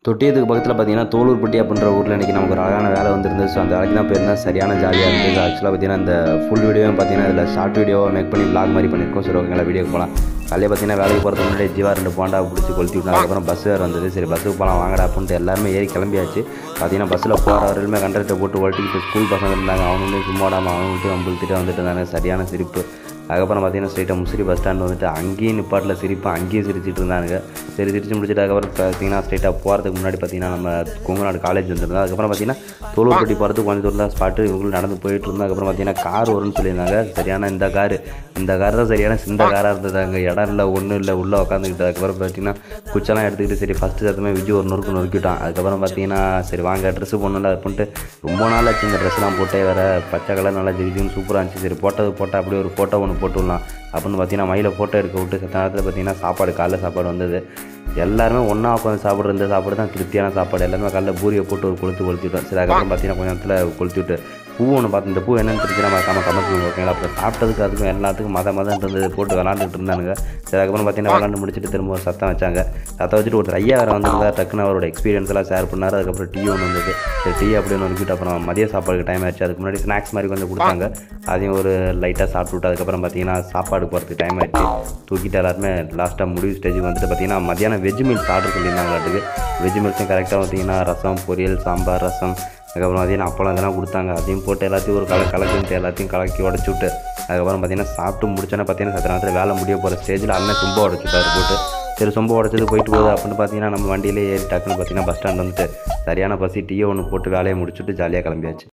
தொட்டியத்துக்கு பக்கத்தில் பார்த்தீங்கன்னா தோலூர்பட்டி அப்படின்ற ஊரில் இன்றைக்கி நமக்கு ஒரு அழகான வேலை வந்துருந்தது ஸோ அந்த வேலைக்கு தான் போயிருந்தேன் சரியான ஜாலியாக இருந்தது ஆக்சுவலாக பார்த்தீங்கன்னா இந்த ஃபுல் வீடியோவும் பார்த்தீங்கன்னா இதில் ஷார்ட் வீடியோவை மேக் பண்ணி vlog மாதிரி பண்ணியிருக்கோம் சரி ஓகேங்களா வீடியோ போகலாம் காலையில் பார்த்தீங்கன்னா வேலைக்கு போகிறதுக்கு முன்னாடி ஜீவா ரெண்டு போண்டா பிடிச்சி கொளுத்தி விட்டாங்க அதுக்கப்புறம் பஸ் வேறு வந்தது சரி பஸ்ஸுக்கு போகலாம் வாங்கடா அப்படின்ட்டு எல்லாருமே ஏறி கிளம்பியாச்சு பார்த்தீங்கன்னா பஸ்ஸில் போகிற வரையிலுமே கண்டக்டரை போட்டு ஒழட்டிக்கிட்டு ஸ்கூல் பசங்க இருந்தாங்க அவனுமே சும்மா விடாமல் அவனுக்கு நம்மளுத்திட்டு வந்துட்டு இருந்தாங்க சரியான சிரிப்பு அதுக்கப்புறம் பார்த்தீங்கன்னா ஸ்ட்ரெயிட்டாக முசிறி பஸ் ஸ்டாண்ட் வந்துட்டு அங்கேயும் நிப்பாட்டில் சிரிப்பு அங்கேயும் சிரிச்சிட்டு இருந்தானுங்க சரி சிரிச்சு முடிச்சுட்டு அதுக்கப்புறம் பார்த்தீங்கன்னா ஸ்ட்ரெயிட்டாக போகிறதுக்கு முன்னாடி பார்த்தீங்கன்னா நம்ம கொங்குநாடு காலேஜ் வந்துருந்தோம் அதுக்கப்புறம் பார்த்தீங்கன்னா தோலூர்பட்டி போகிறதுக்கு கொஞ்சம் தூரம் தான் ஸ்பாட்டு இவங்களும் நடந்து போயிட்டு இருந்தோம் அதுக்கப்புறம் பார்த்தீங்கன்னா கார் வரும்னு சொல்லியிருந்தாங்க சரியான இந்த கார் இந்த கார் தான் சரியான சிந்த காராக இருந்தது அங்கே இடம் இல்லை ஒன்றும் இல்லை உள்ளே உட்காந்துக்கிட்டு அதுக்கப்புறம் பார்த்தீங்கன்னா குச்செல்லாம் எடுத்துக்கிட்டு சரி ஃபஸ்ட்டு சத்தமே விஜய் ஒரு நொறுக்கு நொறுக்கிட்டான் அதுக்கப்புறம் பார்த்தீங்கன்னா சரி வாங்க ட்ரெஸ்ஸு போடணும்ல அப்படின்ட்டு ரொம்ப நாள் ஆச்சு இந்த ட்ரெஸ்லாம் போட்டே வேறு பச்சை கலர் நல்லா ஜிகிஜின்னு சூப்பராக இருந்துச்சு சரி போட்டது போட்டால் அப்படியே ஒரு ஃபோட்டோ ஒன்று போட்டுடலாம் அப்படின்னு பார்த்தீங்கன்னா மயில ஃபோட்டோ எடுக்க விட்டு சத்த நேரத்தில் பார்த்தீங்கன்னா சாப்பாடு காலைல சாப்பாடு வந்தது எல்லாருமே ஒன்றா உட்காந்து சாப்பிட்ற இந்த சாப்பாடு தான் திருப்தியான சாப்பாடு எல்லாருமே காலைல பூரியை போட்டு ஒரு கொளுத்து கொளுத்திட்டோம் சரி அதுக்கப்புறம் பார்த்தீங்கன்னா கொஞ்ச நேரத்தில் கொளுத்தி விட்டு பூ ஒன்று பார்த்து இந்த பூ என்னன்னு தெரிஞ்சு நம்ம மறக்காம கமெண்ட் பண்ணுவோம் ஓகேங்களா அப்புறம் சாப்பிட்டதுக்கு அதுக்கும் எல்லாத்துக்கும் மத மதம் இருந்தது போட்டு விளாண்டுட்டு இருந்தானுங்க சரி அதுக்கப்புறம் பார்த்தீங்கன்னா விளாண்டு முடிச்சுட்டு திரும்ப ஒரு சத்தம் வச்சாங்க சத்தம் வச்சுட்டு ஒரு ஐயா வேறு வந்திருந்தா டக்குன்னு அவரோட எக்ஸ்பீரியன்ஸ் எல்லாம் ஷேர் பண்ணார் அதுக்கப்புறம் டீ ஒன்று வந்தது சரி டீ அப்படின்னு ஒன்று அப்புறம் மதிய சாப்பாடுக்கு டைம் ஆயிடுச்சு அதுக்கு முன்னாடி ஸ்நாக்ஸ் மாதிரி கொஞ்சம் கொடுத்தாங்க அதையும் ஒரு லைட்டாக சாப்பிட்டு விட்டு அதுக்கப்புறம் பார்த்தீங்கன்னா சாப்பாடு போகிறதுக்கு டைம் ஆயிடுச்சு தூக்கிட்டு எல்லாருமே லாஸ்ட்டாக முடிவு ஸ்டேஜுக்கு வந்துட்டு பார்த்தீங்கன்னா மத்தியானம் வெஜ் மீல்ஸ் ஆர்டர் பண்ணியிருந்தாங்களாட்டுக்கு வெஜ் மீல்ஸும் கரெக்டாக பார்த்தீங்கன்னா ரசம் பொரியல் சாம்பார் ரசம் அதுக்கப்புறம் பார்த்தீங்கன்னா அப்பளம் இதெல்லாம் கொடுத்தாங்க அதையும் போட்டு எல்லாத்தையும் ஒரு கல கலக்குன்ட்டு எல்லாத்தையும் கலக்கி உடச்சி விட்டு அதுக்கப்புறம் பார்த்தீங்கன்னா சாப்பிட்டு முடிச்சோன்னே பார்த்தீங்கன்னா சத்த நேரத்தில் வேலை முடிய போகிற ஸ்டேஜில் அண்ணன் சொம்ப உடச்சிட்டாரு போட்டு சரி சொம்ப உடச்சது போயிட்டு போகுது அப்படின்னு பார்த்தீங்கன்னா நம்ம வண்டியிலே ஏறி டக்குன்னு பார்த்தீங்கன்னா பஸ் ஸ்டாண்ட் வந்துட்டு சரியான பசி டீயை ஒன்று போட்டு வேலையை முடிச்சுட்டு ஜாலியாக கிளம்பியாச்சு